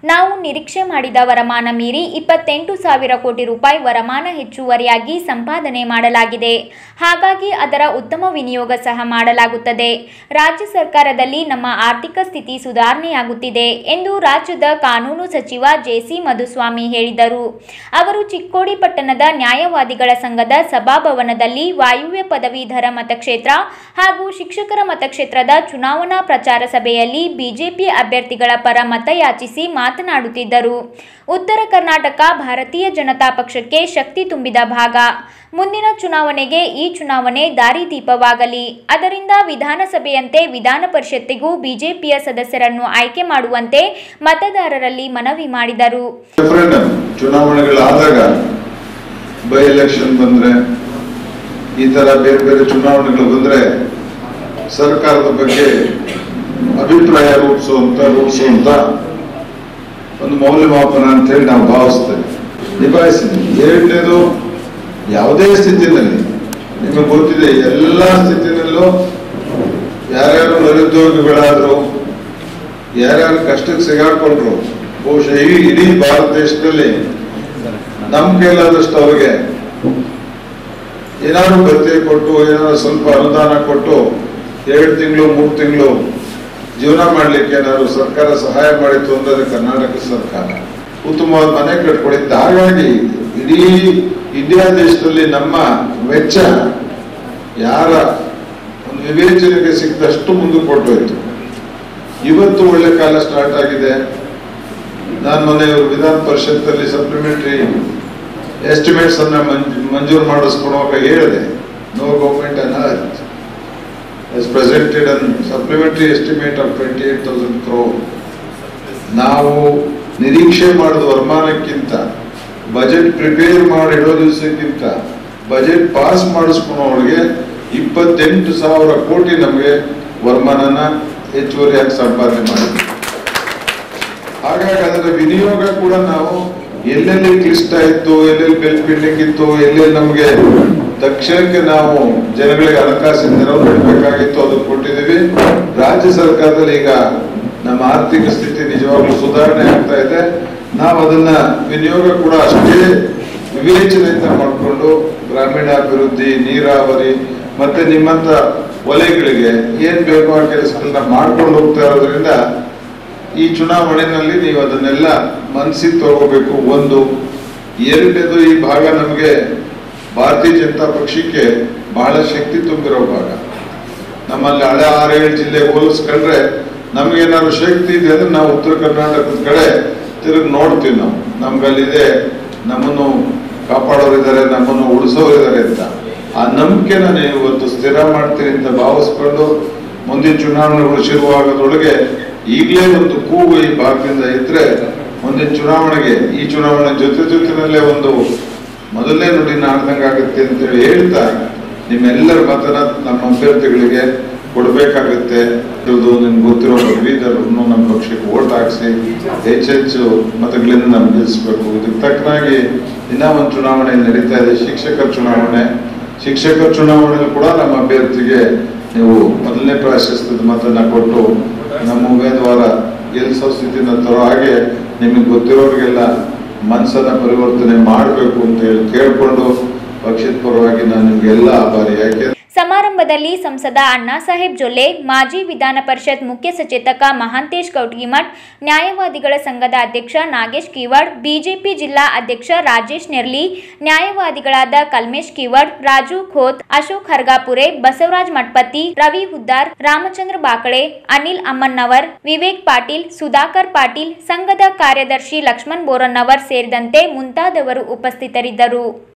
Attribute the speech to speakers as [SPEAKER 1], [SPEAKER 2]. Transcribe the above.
[SPEAKER 1] ನಾವು ನಿರೀಕ್ಷೆ ಮಾಡಿದ ವರಮಾನ ಮೀರಿ ಇಪ್ಪತ್ತೆಂಟು ಸಾವಿರ ಕೋಟಿ ರೂಪಾಯಿ ವರಮಾನ ಹೆಚ್ಚುವರಿಯಾಗಿ ಸಂಪಾದನೆ ಮಾಡಲಾಗಿದೆ ಹಾಗಾಗಿ ಅದರ ಉತ್ತಮ ವಿನಿಯೋಗ ಸಹ ಮಾಡಲಾಗುತ್ತದೆ ರಾಜ್ಯ ಸರ್ಕಾರದಲ್ಲಿ ನಮ್ಮ ಆರ್ಥಿಕ ಸ್ಥಿತಿ ಸುಧಾರಣೆಯಾಗುತ್ತಿದೆ ಎಂದು ರಾಜ್ಯದ ಕಾನೂನು ಸಚಿವ ಜೆಸಿ ಮಧುಸ್ವಾಮಿ ಹೇಳಿದರು ಅವರು ಚಿಕ್ಕೋಡಿ ಪಟ್ಟಣದ ನ್ಯಾಯವಾದಿಗಳ ಸಂಘದ ಸಭಾಭವನದಲ್ಲಿ ವಾಯುವ್ಯ ಪದವೀಧರ ಮತಕ್ಷೇತ್ರ ಹಾಗೂ ಶಿಕ್ಷಕರ ಮತಕ್ಷೇತ್ರದ ಚುನಾವಣಾ ಪ್ರಚಾರ ಸಭೆಯಲ್ಲಿ ಬಿಜೆಪಿ ಅಭ್ಯರ್ಥಿಗಳ ಪರ ಮತಯಾಚಿಸಿ ಮಾತನಾಡುತ್ತಿದ್ದರು ಉತ್ತರ ಕರ್ನಾಟಕ ಭಾರತೀಯ ಜನತಾ ಪಕ್ಷಕ್ಕೆ ಶಕ್ತಿ ತುಂಬಿದ ಭಾಗ ಮುಂದಿನ ಚುನಾವಣೆಗೆ ಈ ಚುನಾವಣೆ ದಾರಿದೀಪವಾಗಲಿ ಅದರಿಂದ ವಿಧಾನಸಭೆಯಂತೆ ವಿಧಾನ ಪರಿಷತ್ತಿಗೂ ಬಿಜೆಪಿಯ ಸದಸ್ಯರನ್ನು ಆಯ್ಕೆ ಮಾಡುವಂತೆ ಮತದಾರರಲ್ಲಿ ಮನವಿ ಮಾಡಿದರು
[SPEAKER 2] ರೆಫರೆಂಡಮ್ ಚುನಾವಣೆಗಳಾದಾಗ ಬೈ ಎಲೆಕ್ಷನ್ ಬಂದ್ರೆ ಈ ತರ ಬೇರೆ ಬೇರೆ ಚುನಾವಣೆಗಳು ಬಂದ್ರೆ ಸರ್ಕಾರದ ಬಗ್ಗೆ ಅಭಿಪ್ರಾಯ ರೂಪಿಸುವಂತ ರೂಪಿಸುವಂತ ಒಂದು ಮೌಲ್ಯಮಾಪನ ಅಂತ ಹೇಳಿ ನಾವು ಭಾವಿಸ್ತೇವೆ ನಿಭಾಯಿಸಿದ್ವಿ ಎರಡನೇದು ಯಾವುದೇ ಸ್ಥಿತಿನಲ್ಲಿ ನಿಮಗೆ ಗೊತ್ತಿದೆ ಎಲ್ಲ ಸ್ಥಿತಿನಲ್ಲೂ ಯಾರ್ಯಾರು ನಿರುದ್ಯೋಗಿಗಳಾದ್ರು ಯಾರ್ಯಾರು ಕಷ್ಟಕ್ಕೆ ಸಿಗಾಕೊಂಡ್ರು ಬಹುಶಃ ಈ ಇಡೀ ಭಾರತ ದೇಶದಲ್ಲಿ ನಮ್ಮ ಕೈಲಾದಷ್ಟು ಅವ್ರಿಗೆ ಏನಾದ್ರು ಭತ್ಯೆ ಕೊಟ್ಟು ಏನಾದ್ರು ಸ್ವಲ್ಪ ಅನುದಾನ ಕೊಟ್ಟು ಎರಡು ತಿಂಗಳು ಮೂರು ತಿಂಗಳು ಜೀವನ ಮಾಡ್ಲಿಕ್ಕೆ ಏನಾದ್ರು ಸರ್ಕಾರ ಸಹಾಯ ಮಾಡಿತ್ತು ಅಂದ್ರೆ ಕರ್ನಾಟಕ ಸರ್ಕಾರ ಉತ್ತಮವಾದ ಮನೆ ಕಟ್ಕೊಂಡಿದ್ದು ಹಾಗಾಗಿ ಇಡೀ ಇಂಡಿಯಾ ದೇಶದಲ್ಲಿ ನಮ್ಮ ವೆಚ್ಚ ಯಾರ ಒಂದು ವಿವೇಚನೆಗೆ ಸಿಕ್ಕದಷ್ಟು ಮುಂದಕ್ಕೆ ಕೊಟ್ಟೋಯ್ತು ಇವತ್ತು ಒಳ್ಳೆ ಕಾಲ ಸ್ಟಾರ್ಟ್ ಆಗಿದೆ ನಾನು ಮೊನ್ನೆ ಇವ್ರು ವಿಧಾನ ಪರಿಷತ್ತಲ್ಲಿ ಸಪ್ಲಿಮೆಂಟರಿ ಎಸ್ಟಿಮೇಟ್ಸ್ ಅನ್ನ ಮಂಜ್- ಮಂಜೂರು ಮಾಡಿಸ್ಕೊಡುವಾಗ ಹೇಳಿದೆ no government analysis presented on supplementary estimate of twenty eight thousand crore ನಾವು ನಿರೀಕ್ಷೆ ಮಾಡಿದ ವರಮಾನಕ್ಕಿಂತ ಬಜೆಟ್ ಪ್ರಿಪೇರ್ ಮಾಡಿ ಇಡೋ ದಿವಸಕ್ಕಿಂತ ಬಜೆಟ್ ಪಾಸ್ ಮಾಡಿಸ್ಕೊಳೋರಿಗೆ ಇಪ್ಪತ್ತೆಂಟು ಸಾವಿರ ಕೋಟಿ ನಮಗೆ ವರಮಾನನ ಹೆಚ್ಚುವರಿಯಾಗಿ ಸಂಪಾದನೆ ಮಾಡಿದ್ವಿ ಹಾಗಾಗಿ ಅದರ ವಿನಿಯೋಗ ಕೂಡ ನಾವು ಎಲ್ಲೆಲ್ಲಿ ಕ್ಲಿಷ್ಟ ಇತ್ತು ಎಲ್ಲೆಲ್ಲಿ ಬೆಲ್ ಬಿಲ್ಡಿಂಗ್ ಇತ್ತು ಎಲ್ಲೆಲ್ಲಿ ನಮಗೆ ತಕ್ಷಣಕ್ಕೆ ನಾವು ಜನಗಳಿಗೆ ಹಣಕಾಸಿನ ನೆರವು ನೀಡಬೇಕಾಗಿತ್ತು ಅದು ಕೊಟ್ಟಿದ್ದೀವಿ ರಾಜ್ಯ ಸರ್ಕಾರದಲ್ಲಿ ಈಗ ನಮ್ಮ ಆರ್ಥಿಕ ಸ್ಥಿತಿ ನಿಜವಾಗ್ಲೂ ಸುಧಾರಣೆ ಆಗ್ತಾ ಇದೆ ನಾವು ಅದನ್ನ ವಿನಿಯೋಗ ಕೂಡ ಅಷ್ಟೇ ವಿವೇಚನೆಯಿಂದ ಮಾಡಿಕೊಂಡು ಗ್ರಾಮೀಣಾಭಿವೃದ್ಧಿ ನೀರಾವರಿ ಮತ್ತೆ ನಿಮ್ಮಂತ ವಲಯಗಳಿಗೆ ಏನ್ ಬೇಕೋ ಆ ಕೆಲಸಗಳನ್ನ ಮಾಡ್ಕೊಂಡು ಹೋಗ್ತಾ ಇರೋದ್ರಿಂದ ಈ ಚುನಾವಣೆಯಲ್ಲಿ ನೀವು ಅದನ್ನೆಲ್ಲ ಮನಸ್ಸಿಗೆ ತಗೋಬೇಕು ಒಂದು ಎರಡನೇದು ಈ ಭಾಗ ನಮಗೆ ಭಾರತೀಯ ಜನತಾ ಪಕ್ಷಕ್ಕೆ ಬಹಳ ಶಕ್ತಿ ತುಂಬಿರೋ ಭಾಗ ನಮ್ಮಲ್ಲಿ ಹಳೆ ಆರೇಳು ಜಿಲ್ಲೆ ಹೋಲಿಸ್ಕೊಂಡ್ರೆ ನಮ್ಗೇನಾದ್ರು ಶಕ್ತಿ ಇದೆ ಅಂದ್ರೆ ನಾವು ಉತ್ತರ ಕರ್ನಾಟಕದ ಕಡೆ ತಿರುಗಿ ನೋಡ್ತೀವಿ ನಾವು ನಮ್ಗಲ್ಲಿದೆ ನಮ್ಮನ್ನು ಕಾಪಾಡೋರಿದ್ದಾರೆ ನಮ್ಮನ್ನು ಉಳಿಸೋರಿದ್ದಾರೆ ಅಂತ ಆ ನಂಬಿಕೆನ ನೀವು ಇವತ್ತು ಸ್ಥಿರ ಮಾಡ್ತೀರಿ ಅಂತ ಭಾವಿಸ್ಕೊಂಡು ಮುಂದಿನ ಚುನಾವಣೆಗಳು ಶುರುವಾಗೋದ್ರೊಳಗೆ ಈಗಲೇ ಒಂದು ಕೂಗು ಈ ಭಾಗದಿಂದ ಇದ್ರೆ ಮುಂದಿನ ಚುನಾವಣೆಗೆ ಈ ಚುನಾವಣೆ ಜೊತೆ ಜೊತೆನಲ್ಲೇ ಒಂದು ಮೊದಲನೇ ನುಡಿನ ಆಡ್ದಂಗಾಗುತ್ತೆ ಅಂತೇಳಿ ಹೇಳ್ತಾ ನಿಮ್ಮೆಲ್ಲರ ಮತನ ನಮ್ಮ ಅಭ್ಯರ್ಥಿಗಳಿಗೆ ಕೊಡಬೇಕಾಗುತ್ತೆ ಇದು ನಿಮ್ಗೆ ಗೊತ್ತಿರೋ ಪದವೀಧರನ್ನು ನಮ್ಮ ಪಕ್ಷಕ್ಕೆ ಓಟ್ ಹಾಕ್ಸಿ ಹೆಚ್ಚೆಚ್ಚು ಮತಗಳಿಂದ ನಾವು ಗೆಲ್ಲಿಸ್ಬೇಕು ಇದಕ್ಕೆ ತಕ್ಕನಾಗಿ ಇನ್ನೂ ಒಂದು ಚುನಾವಣೆ ನಡೀತಾ ಇದೆ ಶಿಕ್ಷಕರ ಚುನಾವಣೆ ಶಿಕ್ಷಕರ ಚುನಾವಣೆಯಲ್ಲಿ ಕೂಡ ನಮ್ಮ ಅಭ್ಯರ್ಥಿಗೆ ನೀವು ಮೊದಲನೇ ಪ್ರಾಶಸ್ತ್ಯದ ಮತನ ಕೊಟ್ಟು ನಮ್ಮ ಉಮೇದುವಾರ ಗೆಲ್ಲಿಸೋ ಸ್ಥಿತಿನ ತರೋ ಹಾಗೆ ನಿಮಗೆ ಗೊತ್ತಿರೋರಿಗೆಲ್ಲ ಮನಸ್ಸನ್ನ ಪರಿವರ್ತನೆ ಮಾಡಬೇಕು ಅಂತ ಹೇಳಿ ಕೇಳ್ಕೊಂಡು ಪಕ್ಷದ ಪರವಾಗಿ ನಾನು ನಿಮ್ಗೆಲ್ಲ ಆಭಾರಿ ಯಾಕೆ
[SPEAKER 1] ಸಮಾರಂಭದಲ್ಲಿ ಸಂಸದ ಅಣ್ಣಾಸಾಹೇಬ್ ಜೊಲ್ಲೆ ಮಾಜಿ ವಿಧಾನ ಪರಿಷತ್ ಮುಖ್ಯ ಸಚೇತಕ ಮಹಾಂತೇಶ್ ಕೌಟಗಿಮಠ್ ನ್ಯಾಯವಾದಿಗಳ ಸಂಘದ ಅಧ್ಯಕ್ಷ ನಾಗೇಶ್ ಕಿವಾಡ್ ಬಿಜೆಪಿ ಜಿಲ್ಲಾ ಅಧ್ಯಕ್ಷ ರಾಜೇಶ್ ನೆರ್ಲಿ ನ್ಯಾಯವಾದಿಗಳಾದ ಕಲ್ಮೇಶ್ ಕಿವಾಡ್ ರಾಜು ಖೋತ್ ಅಶೋಕ್ ಹರ್ಗಾಪುರೆ ಬಸವರಾಜ್ ಮಠಪತಿ ರವಿ ಹುದ್ದಾರ್ ರಾಮಚಂದ್ರ ಬಾಕಳೆ ಅನಿಲ್ ಅಮ್ಮನ್ನವರ್ ವಿವೇಕ್ ಪಾಟೀಲ್ ಸುಧಾಕರ್ ಪಾಟೀಲ್ ಸಂಘದ ಕಾರ್ಯದರ್ಶಿ ಲಕ್ಷ್ಮಣ್ ಬೋರನ್ನವರ್ ಸೇರಿದಂತೆ ಮುಂತಾದವರು ಉಪಸ್ಥಿತರಿದ್ದರು